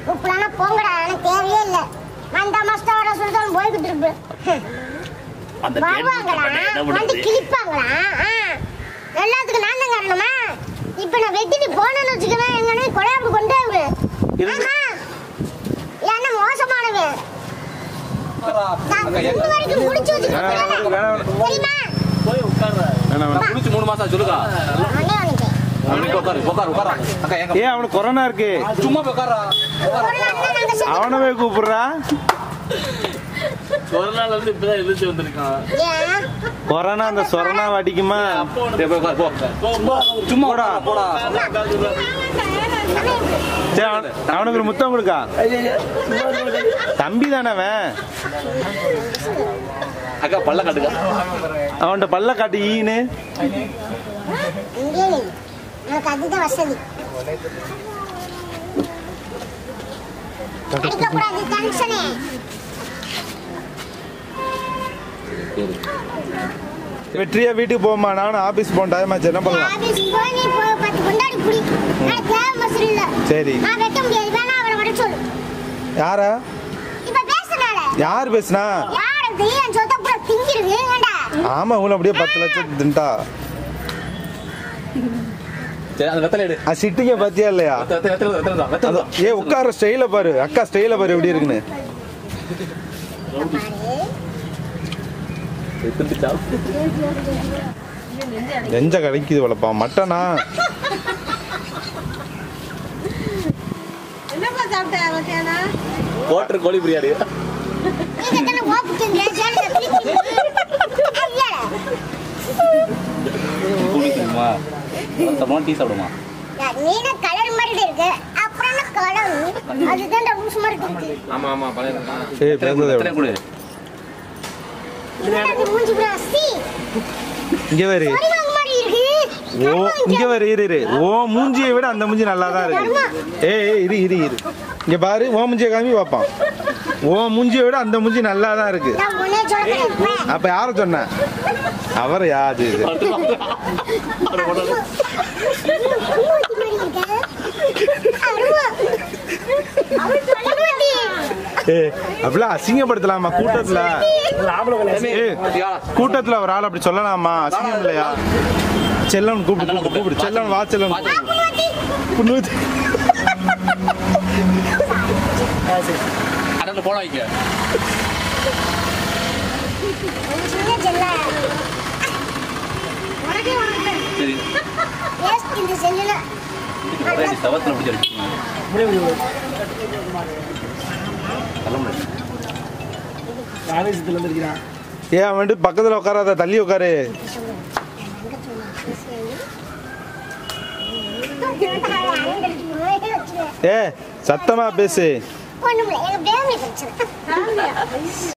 கூப்பிடலாம் போங்கடா எனக்கு தேவையே இல்லை நான் இந்த மாசத்தை வர சொல்லிட்டு போய்கிட்டு இருப்பேன் அந்த தேன் வருவாங்களா பண்ண என்ன வந்து பண்ணுறது கிழிப்பாங்களா ஆ. எல்லாத்துக்கும் நான் தான் காரணமா இப்ப நான் வெட்டிட்டு போனேன்னு வச்சுக்கவேன் எங்கன்னா கொடையாப்பு கொண்டு வருவேன் இருக்கு. ஆமா என்ன மோசமானவன் நான் ரெண்டு வரைக்கும் முடிச்சு வச்சுக்கிறேன் தெரியுமா போய் உட்கார்ற வேணாம் வேணாம் முடிச்சு மூணு மாசம் சொல்லுக்கா அண்ணே வந்துட்டேன் அவனுக்கு உட்காரு உட்காரு உட்காரா அக்கா எங்க ஏன் அவனுக்கு கொரோனா இருக்கு சும்மா போய் உட்காரா ஒரு நாள் தான் நாங்க செத்து அவனவே கூப்பிடுறா ஒரு நாள் வந்து இப்பதான் எழுந்து வந்திருக்கான் ஏன் கொரோனா அந்த சொரணா அடிக்குமா அப்போ டேய், போய் உட்காரு, போ போ, போ. சும்மா போடா போடா சரி அவன்- அவனுக்கு ஒரு முத்தம் கொடுக்கா தம்பி தானே அவன் அக்கா பல்ல காட்டுக்கா அவன்கிட்ட பல்ல காட்டு ஈன்னு இங்கே நில்லு. எனக்கு அதுதான் வசதி அடிக்கக்கூடாது டென்ஷனே வெற்றியா வீட்டுக்கு போமா நானும் ஆபீஸ் போன டைம் ஆச்சு என்ன பண்ணலாம் ஆபீஸ் போய் நீ போய் பத்து கொண்டாடி குடி நான் தேவை மசூல் இல்ல சரி நான் வெட்ட முடியாது வேணா அவரை வர சொல்லு யாரா இப்ப பேசுனால யார் பேசுனா யாரு தெரியும் சொத்த பூரா திங்கிருக்கு ஏண்டா ஆமா உங்களை அப்படியே பத்து லட்சம் தின்ட்டா சரி அந்த வெத்தலை எடு அது சிட்டிங்க பாத்தியா இல்லையா வெத்தலை வெத்தலை வெத்தலை தான் வெத்தலை அது தான் ஏ உட்கார ஸ்டைல பாரு அக்கா ஸ்டைல பாரு எப்படி இருக்குன்னு திரும்பிச்சா நெஞ்ச கடைக்குது வளப்பா மட்டனா என்னப்பா சாப்பிட்ட மத்தியானா கோட்டர் கோழி பிரியாணி நீங்க தானே ஓப்பிட்டீங்க சேனல கூலி தெரியுமா சாப்பிடுமா டீ சாப்பிடுமா நீன கலர் மாதிரி இருக்கு அப்புறம் என்ன கலர் அதுதான் ரூஸ் மாதிரி இருக்கு ஆமா ஆமா பழைய ஏய் பேசுறது வெத்தலை கொடு என்னது மூஞ்சி பூரா சி இங்க வரு கருவாங்க மாதிரி இருக்கு ஓ இங்க வரு இரு இரு ஓ மூஞ்சியை விட அந்த மூஞ்சி நல்லா தான் இருக்கு ஏய் ஏய் இரு இரு இரு இங்க பாரு ஓ மூஞ்சியை காமி பாப்பான் ஓ மூஞ்சியை விட அந்த மூஞ்சி நல்லா தான் இருக்கு நான் முன்னே சொல்றேன் அப்ப யார சொன்ன அவர் யாது இது ஏய் அப்படிலாம் அசிங்கப்படுத்தலாமா கூட்டத்துல ஏய் கூட்டத்துல ஒரு ஆள் அப்படி சொல்லலாமா அசிங்கம் இல்லையா செல்லன் கூப்பிடு கூப்பிடு, கூப்பிடு செல்லன் வா செல்லன் புண்ணூத்தி அண்ணன் போன வைக்க சரி ஒரே அடி சவத்துல பிடிச்சி அடிச்சு கிளம்புறேன் ஆவேசத்தில் வந்திருக்கிறான் ஏன் அவன் வந்துட்டு பக்கத்துல உட்காராத தள்ளி உட்காரு ஏ சத்தமா பேசு ஒண்ணுமில்ல எங்க பேமிலி பிரச்சனை